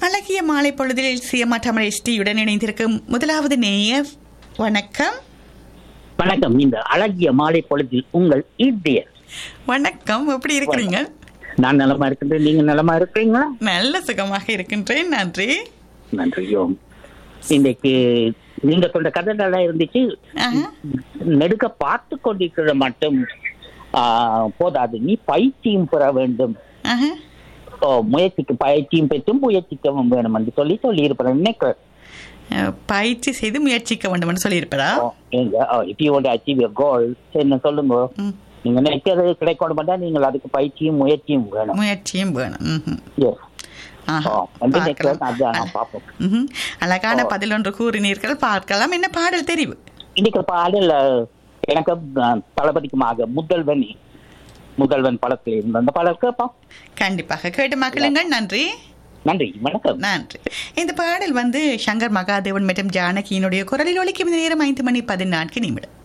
அழகிய மாலை பொழுதில் சிஎம்ஆ தமிழ் எஸ்டியுடன் இணைந்திருக்கும் முதலாவது நேயர் வணக்கம் வணக்கம் இந்த அழகிய மாலை பொழுதில் உங்கள் இந்தியர் வணக்கம் எப்படி இருக்கிறீங்க நான் நலமா இருக்கின்றேன் நீங்க நலமா இருக்கிறீங்களா நல்ல சுகமாக இருக்கின்றேன் நன்றி நன்றி யோம் இன்னைக்கு நீங்க சொல்ற கதை நல்லா இருந்துச்சு ஆஹா. நெடுக்க பார்த்து கொண்டிருக்கிற மட்டும் ஆ, போதாது நீ பயிற்சியும் பெற வேண்டும் ஆஹா. ஓ, முயற்சிக்கு பயிற்சியும் பெற்றும் முயற்சிக்கவும் வேணும் என்று சொல்லி சொல்லி இருப்பேன் நினைக்கிறேன் அஹ், பயிற்சி செய்து முயற்சிக்க வேண்டும் என்று சொல்லியிருப்பதா if you want achieve your goal என்ன சொல்லுங்க ம், நீங்க நினைக்கிறது கிடைக்கணும் மாட்டா நீங்கள் அதுக்கு பயிற்சியும் முயற்சியும் வேணும் முயற்சியும் வேணும் ம்ஹும். Yes. ஆஹா. ஓ, வந்து பார்க்கலாம். நினைக்கிறேன் அதான் நான் பார்ப்போம் ம்ஹும். அழகான பதில் ஒன்று கூறினீர்கள் பார்க்கலாம் என்ன பாடல் தெரிவு இன்னைக்கு பாடல் அஹ், எனக்கு அஹ், தளபதிக்குமாக முதல்வன் முதல்வன் படத்தில் இருந்த அந்த பாடல் கேட்போம் கண்டிப்பாக கேட்டு மக்களுங்கள் நன்றி நன்றி வணக்கம் நன்றி இந்த பாடல் வந்து சங்கர் மகாதேவன் மற்றும் ஜானகியினுடைய குரலில் ஒலிக்கும் இந்த நேரம் ஐந்து மணி பதினான்கு நிமிடம்